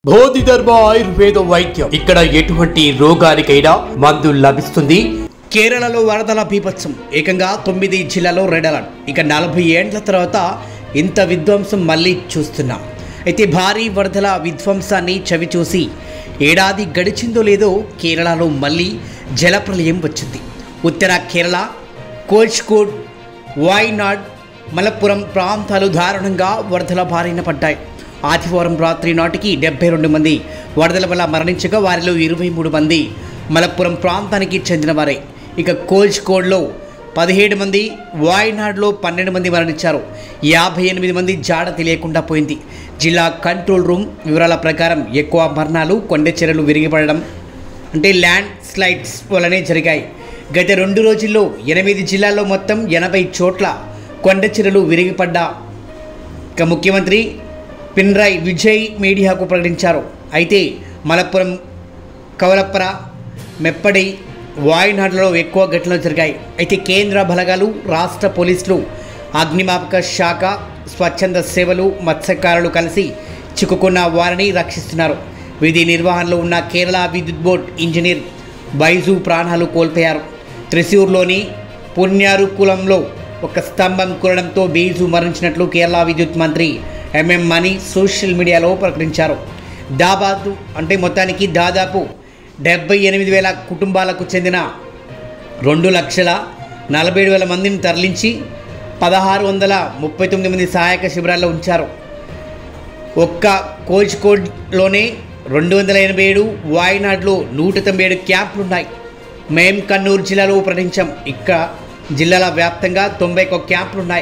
బోధిధర్మ ఆయుర్వేద వైద్యం ఇక్కడ ఎటువంటి రోగానికైనా మందు లభిస్తుంది కేరళలో వరదల బీభత్సం ఏకంగా తొమ్మిది జిల్లాలో రెడ్ అలర్ట్ ఇక నలభై ఏండ్ల తర్వాత ఇంత విధ్వంసం మళ్ళీ చూస్తున్నాం అయితే భారీ వరదల విధ్వంసాన్ని చవి చూసి ఏడాది గడిచిందో లేదో కేరళలో మళ్ళీ జలప్రలయం వచ్చింది ఉత్తర కేరళ కోచ్కోడ్ వాయినాడ్ మలప్పురం ప్రాంతాలు దారుణంగా వరదల బారిన పడ్డాయి ఆదివారం రాత్రి నాటికి డెబ్బై రెండు మంది వరదల వల్ల మరణించగా వారిలో ఇరవై మూడు మంది మలప్పురం ప్రాంతానికి చెందినవారే ఇక కోజ్కోడ్లో పదిహేడు మంది వాయనాడ్లో పన్నెండు మంది మరణించారు యాభై ఎనిమిది మంది జాడ తెలియకుండా పోయింది జిల్లా కంట్రోల్ రూమ్ వివరాల ప్రకారం ఎక్కువ మరణాలు కొండ చెరలు విరిగిపడడం అంటే ల్యాండ్ స్లైడ్స్ వల్లనే జరిగాయి గత రెండు రోజుల్లో ఎనిమిది జిల్లాల్లో మొత్తం ఎనభై చోట్ల కొండ చెరలు విరిగిపడ్డ ఇక ముఖ్యమంత్రి పినరాయ్ విజయ్ మీడియాకు ప్రకటించారు అయితే మలప్పురం కవలప్పర మెప్పడి వాయునాడులో ఎక్కువ ఘటనలు జరిగాయి అయితే కేంద్ర బలగాలు రాష్ట్ర పోలీసులు అగ్నిమాపక శాఖ స్వచ్ఛంద సేవలు మత్స్యకారులు కలిసి చిక్కుకున్న వారిని రక్షిస్తున్నారు విధి నిర్వహణలో ఉన్న కేరళ విద్యుత్ బోర్డ్ ఇంజనీర్ బైజు ప్రాణాలు కోల్పోయారు త్రిశూర్లోని పుణ్యారుకులంలో ఒక స్తంభం కూలడంతో బీజు మరణించినట్లు కేరళ విద్యుత్ మంత్రి ఎంఎం మణి సోషల్ మీడియాలో ప్రకటించారు దాదాపు అంటే మొత్తానికి దాదాపు డెబ్బై ఎనిమిది వేల కుటుంబాలకు చెందిన రెండు లక్షల నలభై ఏడు వేల మందిని తరలించి పదహారు వందల ముప్పై తొమ్మిది మంది సహాయక శిబిరాల్లో ఉంచారు ఒక్క కోజ్కోడ్లోనే రెండు వందల ఎనభై ఏడు వాయనాడ్లో నూట తొంభై ఏడు క్యాంపులు ఉన్నాయి మేం కన్నూరు జిల్లాలో ప్రకటించాం ఇక్కడ జిల్లాల వ్యాప్తంగా తొంభై ఒక్క క్యాంపులు ఉన్నాయి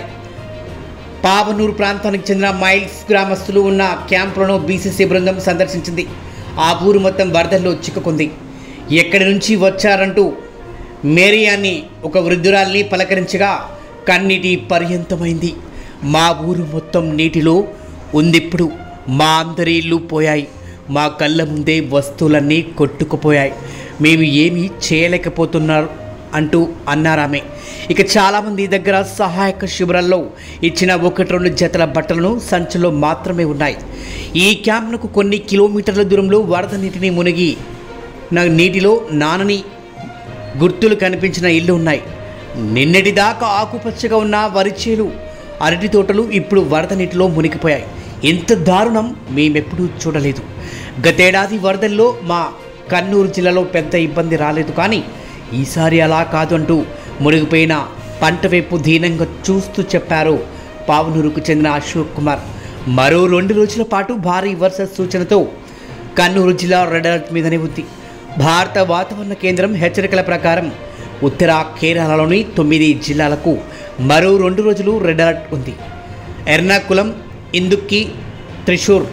పావనూరు ప్రాంతానికి చెందిన మైల్స్ గ్రామస్తులు ఉన్న క్యాంపులను బీసీసీ బృందం సందర్శించింది ఆ ఊరు మొత్తం వరదల్లో చిక్కుకుంది ఎక్కడి నుంచి వచ్చారంటూ మేరియాన్ని ఒక వృద్ధురాల్ని పలకరించగా కన్నీటి పర్యంతమైంది మా ఊరు మొత్తం నీటిలో ఉందిప్పుడు మా అందరి ఇల్లు పోయాయి మా కళ్ళ ముందే వస్తువులన్నీ కొట్టుకుపోయాయి మేము ఏమీ చేయలేకపోతున్నారు అంటూ అన్నారామె ఇక చాలామంది దగ్గర సహాయక శిబిరాల్లో ఇచ్చిన ఒకటి రెండు జతల బట్టలను సంచులో మాత్రమే ఉన్నాయి ఈ క్యాంప్నకు కొన్ని కిలోమీటర్ల దూరంలో వరద నీటిని మునిగి నా నీటిలో నానని గుర్తులు కనిపించిన ఇల్లు ఉన్నాయి నిన్నటిదాకా ఆకుపచ్చగా ఉన్న వరిచేలు అరటి తోటలు ఇప్పుడు వరద నీటిలో మునిగిపోయాయి ఇంత దారుణం మేమెప్పుడూ చూడలేదు గతేడాది వరదల్లో మా కన్నూరు జిల్లాలో పెద్ద ఇబ్బంది రాలేదు కానీ ఈసారి అలా కాదు అంటూ మునిగిపోయిన పంట వైపు దీనంగా చూస్తూ చెప్పారు పావునూరుకు చెందిన అశోక్ కుమార్ మరో రెండు రోజుల పాటు భారీ వర్ష సూచనతో కన్నూరు జిల్లా రెడ్ అలర్ట్ మీదనే ఉంది భారత వాతావరణ కేంద్రం హెచ్చరికల ప్రకారం ఉత్తర కేరళలోని తొమ్మిది జిల్లాలకు మరో రెండు రోజులు రెడ్ అలర్ట్ ఉంది ఎర్నాకుళం ఇందుక్కి త్రిశూర్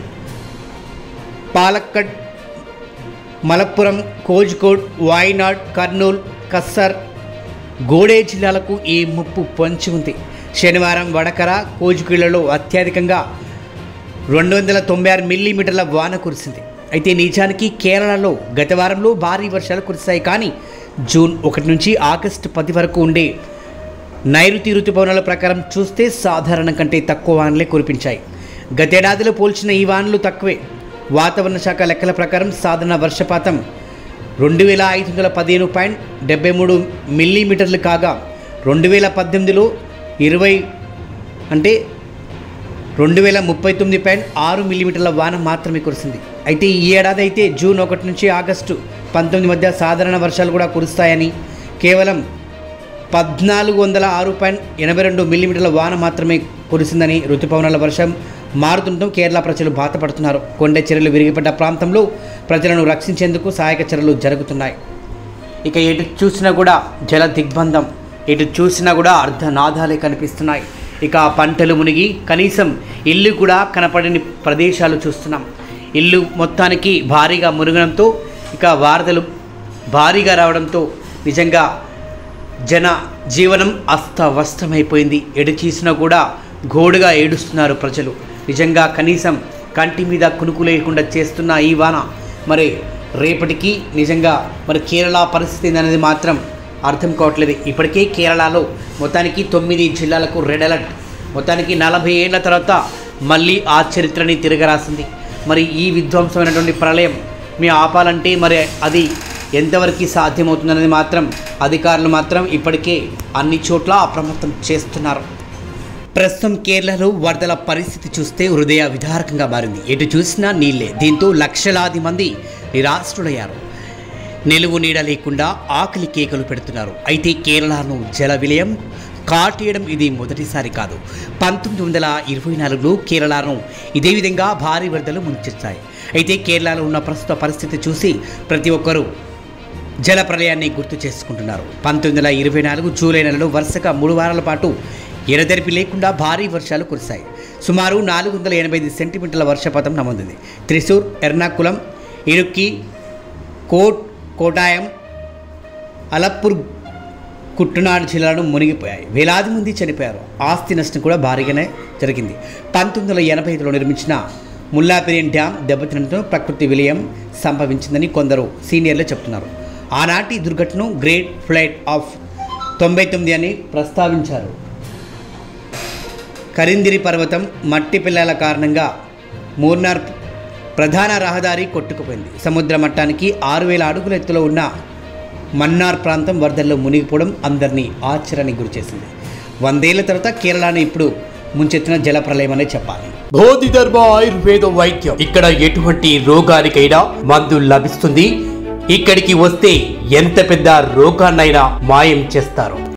పాలక్కడ్ మలప్పురం కోజ్కోడ్ వాయినాడ్ కర్నూల్ కస్సర్ గోడే జిల్లాలకు ఈ ముప్పు పొంచి ఉంది శనివారం వడకర కోజ్గిళ్లలో అత్యధికంగా రెండు వందల తొంభై ఆరు మిల్లీమీటర్ల వాన కురిసింది అయితే నిజానికి కేరళలో గత వారంలో భారీ వర్షాలు కురిశాయి కానీ జూన్ ఒకటి నుంచి ఆగస్టు పది వరకు ఉండే నైరుతి ఋతుపవనాల ప్రకారం చూస్తే సాధారణం కంటే తక్కువ వానలే కురిపించాయి గతేడాదిలో పోల్చిన ఈ వానలు తక్కువే వాతావరణ శాఖ లెక్కల ప్రకారం సాధారణ వర్షపాతం రెండు వేల ఐదు వందల పదిహేను పాయింట్ డెబ్బై మూడు మిల్లీమీటర్లు కాగా రెండు వేల పద్దెనిమిదిలో ఇరవై అంటే రెండు వేల ముప్పై తొమ్మిది పాయింట్ ఆరు మిల్లీమీటర్ల వాన మాత్రమే కురిసింది అయితే ఈ ఏడాది అయితే జూన్ ఒకటి నుంచి ఆగస్టు పంతొమ్మిది మధ్య సాధారణ వర్షాలు కూడా కురుస్తాయని కేవలం పద్నాలుగు వందల ఆరు పాయింట్ ఎనభై రెండు మిల్లీమీటర్ల వాన మాత్రమే కురిసిందని ఋతుపవనాల వర్షం మారుతుండటం కేరళ ప్రజలు బాధపడుతున్నారు కొండ చర్యలు విరిగిపడ్డ ప్రాంతంలో ప్రజలను రక్షించేందుకు సహాయక చర్యలు జరుగుతున్నాయి ఇక ఎటు చూసినా కూడా జల దిగ్బంధం ఎటు చూసినా కూడా అర్ధనాదాలే కనిపిస్తున్నాయి ఇక ఆ పంటలు మునిగి కనీసం ఇల్లు కూడా కనపడని ప్రదేశాలు చూస్తున్నాం ఇల్లు మొత్తానికి భారీగా మునగడంతో ఇక వారధలు భారీగా రావడంతో నిజంగా జన జీవనం అస్తవ్యస్తమైపోయింది ఎటు చూసినా కూడా ఘోడుగా ఏడుస్తున్నారు ప్రజలు నిజంగా కనీసం కంటి మీద కునుకు లేకుండా చేస్తున్న ఈ వాన మరి రేపటికి నిజంగా మరి కేరళ పరిస్థితి అనేది మాత్రం అర్థం కావట్లేదు ఇప్పటికే కేరళలో మొత్తానికి తొమ్మిది జిల్లాలకు రెడ్ అలర్ట్ మొత్తానికి నలభై ఏళ్ల తర్వాత మళ్ళీ ఆ చరిత్రని తిరగరాసింది మరి ఈ విధ్వంసమైనటువంటి ప్రళయం మీ ఆపాలంటే మరి అది ఎంతవరకు సాధ్యమవుతుందనేది మాత్రం అధికారులు మాత్రం ఇప్పటికే అన్ని చోట్ల అప్రమత్తం చేస్తున్నారు ప్రస్తుతం కేరళలో వరదల పరిస్థితి చూస్తే హృదయ విదారకంగా మారింది ఎటు చూసినా నీళ్లే దీంతో లక్షలాది మంది నిరాశ్రులయ్యారు నిలువు నీడ లేకుండా ఆకలి కేకలు పెడుతున్నారు అయితే కేరళను జల విలయం కాటేయడం ఇది మొదటిసారి కాదు పంతొమ్మిది వందల ఇరవై నాలుగులో కేరళను ఇదే విధంగా భారీ వరదలు ముంచెత్తాయి అయితే కేరళలో ఉన్న ప్రస్తుత పరిస్థితి చూసి ప్రతి ఒక్కరూ జల ప్రళయాన్ని గుర్తు చేసుకుంటున్నారు పంతొమ్మిది వందల ఇరవై నాలుగు జూలై నెలలో వరుసగా మూడు వారాల పాటు ఎడతెరిపి లేకుండా భారీ వర్షాలు కురిశాయి సుమారు నాలుగు వందల ఎనభై ఐదు సెంటీమీటర్ల వర్షపాతం నమోదైంది త్రిశూర్ ఎర్నాకుళం ఇరుక్కి కోట్ కోటాయం అలప్పూర్ కుట్టునాడు జిల్లాలను మునిగిపోయాయి వేలాది మంది చనిపోయారు ఆస్తి నష్టం కూడా భారీగానే జరిగింది పంతొమ్మిది వందల ఎనభై ఐదులో నిర్మించిన ముల్లాపెరియన్ డ్యామ్ దెబ్బతినడంతో ప్రకృతి విలయం సంభవించిందని కొందరు సీనియర్లు చెప్తున్నారు ఆనాటి దుర్ఘటనను గ్రేట్ ఫ్లైట్ ఆఫ్ తొంభై తొమ్మిది అని ప్రస్తావించారు కరిందిరి పర్వతం మట్టి పిల్లల కారణంగా మూర్నార్ ప్రధాన రహదారి కొట్టుకుపోయింది సముద్ర మట్టానికి ఆరు వేల అడుగుల ఎత్తులో ఉన్న మన్నార్ ప్రాంతం వరదల్లో మునిగిపోవడం అందరినీ ఆశ్చర్యానికి గురిచేసింది వందేళ్ల తర్వాత కేరళను ఇప్పుడు ముంచెత్తిన జల ప్రళయం అనే చెప్పాలి బోధిధర్మ ఆయుర్వేద వైద్యం ఇక్కడ ఎటువంటి రోగానికైనా మందు లభిస్తుంది ఇక్కడికి వస్తే ఎంత పెద్ద రోగాన్నైనా మాయం చేస్తారు